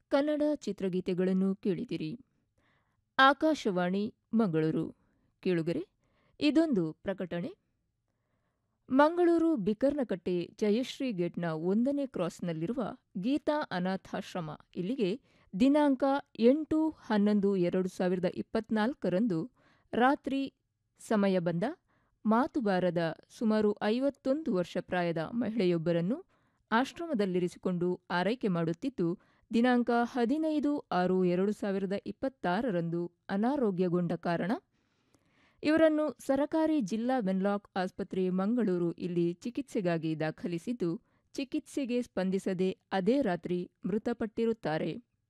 ಕನ್ನಡ ಚಿತ್ರಗೀತೆಗಳನ್ನು ಕೇಳಿದಿರಿ ಆಕಾಶವಾಣಿ ಮಂಗಳೂರು ಕೇಳುಗರೆ ಇದೊಂದು ಪ್ರಕಟಣೆ ಮಂಗಳೂರು ಬಿಕರ್ನಕಟ್ಟೆ ಜಯಶ್ರೀ ಗೇಟ್ನ ಒಂದನೇ ಕ್ರಾಸ್ನಲ್ಲಿರುವ ಗೀತಾ ಅನಾಥಾಶ್ರಮ ಇಲ್ಲಿಗೆ ದಿನಾಂಕ ಎಂಟು ಹನ್ನೊಂದು ಎರಡು ಸಾವಿರದ ಇಪ್ಪತ್ನಾಲ್ಕರಂದು ರಾತ್ರಿ ಸಮಯ ಬಂದ ಮಾತು ಬಾರದ ಸುಮಾರು ಐವತ್ತೊಂದು ವರ್ಷ ಪ್ರಾಯದ ಮಹಿಳೆಯೊಬ್ಬರನ್ನು ಆಶ್ರಮದಲ್ಲಿರಿಸಿಕೊಂಡು ಆರೈಕೆ ಮಾಡುತ್ತಿದ್ದು ದಿನಾಂಕ ಹದಿನೈದು ಆರು ಎರಡು ಸಾವಿರದ ಇಪ್ಪತ್ತಾರರಂದು ಅನಾರೋಗ್ಯಗೊಂಡ ಕಾರಣ ಇವರನ್ನು ಸರಕಾರಿ ಜಿಲ್ಲಾ ವೆನ್ಲಾಕ್ ಆಸ್ಪತ್ರೆ ಮಂಗಳೂರು ಇಲ್ಲಿ ಚಿಕಿತ್ಸೆಗಾಗಿ ದಾಖಲಿಸಿದ್ದು ಚಿಕಿತ್ಸೆಗೆ ಸ್ಪಂದಿಸದೆ ಅದೇ ರಾತ್ರಿ ಮೃತಪಟ್ಟಿರುತ್ತಾರೆ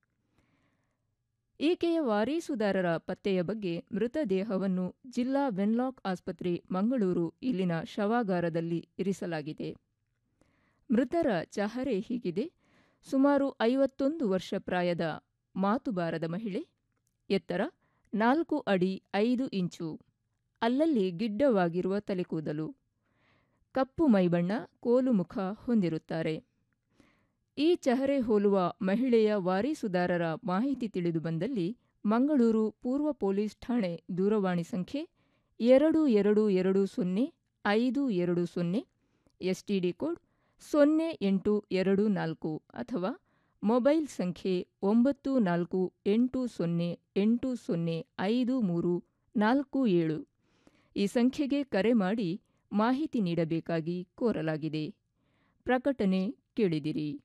ಈಕೆಯ ವಾರೀಸುದಾರರ ಪತ್ತೆಯ ಬಗ್ಗೆ ಮೃತದೇಹವನ್ನು ಜಿಲ್ಲಾ ವೆನ್ಲಾಕ್ ಆಸ್ಪತ್ರೆ ಮಂಗಳೂರು ಇಲ್ಲಿನ ಶವಾಗಾರದಲ್ಲಿ ಇರಿಸಲಾಗಿದೆ ಮೃತರ ಚಹರೆ ಹೀಗಿದೆ ಸುಮಾರು ಐವತ್ತೊಂದು ವರ್ಷ ಪ್ರಾಯದ ಮಾತುಬಾರದ ಮಹಿಳೆ ಎತ್ತರ ನಾಲ್ಕು ಅಡಿ ಐದು ಇಂಚು ಅಲ್ಲಲ್ಲಿ ಗಿಡ್ಡವಾಗಿರುವ ತಲೆಕೂದಲು ಕಪ್ಪು ಮೈಬಣ್ಣ ಕೋಲು ಮುಖ ಹೊಂದಿರುತ್ತಾರೆ ಈ ಚಹರೆ ಹೋಲುವ ಮಹಿಳೆಯ ವಾರೀಸುದಾರರ ಮಾಹಿತಿ ತಿಳಿದು ಬಂದಲ್ಲಿ ಮಂಗಳೂರು ಪೂರ್ವ ಪೊಲೀಸ್ ಠಾಣೆ ದೂರವಾಣಿ ಸಂಖ್ಯೆ ಎರಡು ಎರಡು ಎರಡು ಸೊನ್ನೆ ಐದು ಎರಡು ಸೊನ್ನೆ ಎಸ್ಟಿಡಿ ಕೋಡ್ ಸೊನ್ನೆ ಎಂಟು ಎರಡು ನಾಲ್ಕು ಅಥವಾ ಮೊಬೈಲ್ ಸಂಖ್ಯೆ ಒಂಬತ್ತು ನಾಲ್ಕು ಎಂಟು ಸೊನ್ನೆ ಎಂಟು ಸೊನ್ನೆ ಐದು ಮೂರು ನಾಲ್ಕು ಏಳು ಈ ಸಂಖ್ಯೆಗೆ ಕರೆ ಮಾಡಿ ಮಾಹಿತಿ ನೀಡಬೇಕಾಗಿ ಕೋರಲಾಗಿದೆ ಪ್ರಕಟಣೆ ಕೇಳಿದಿರಿ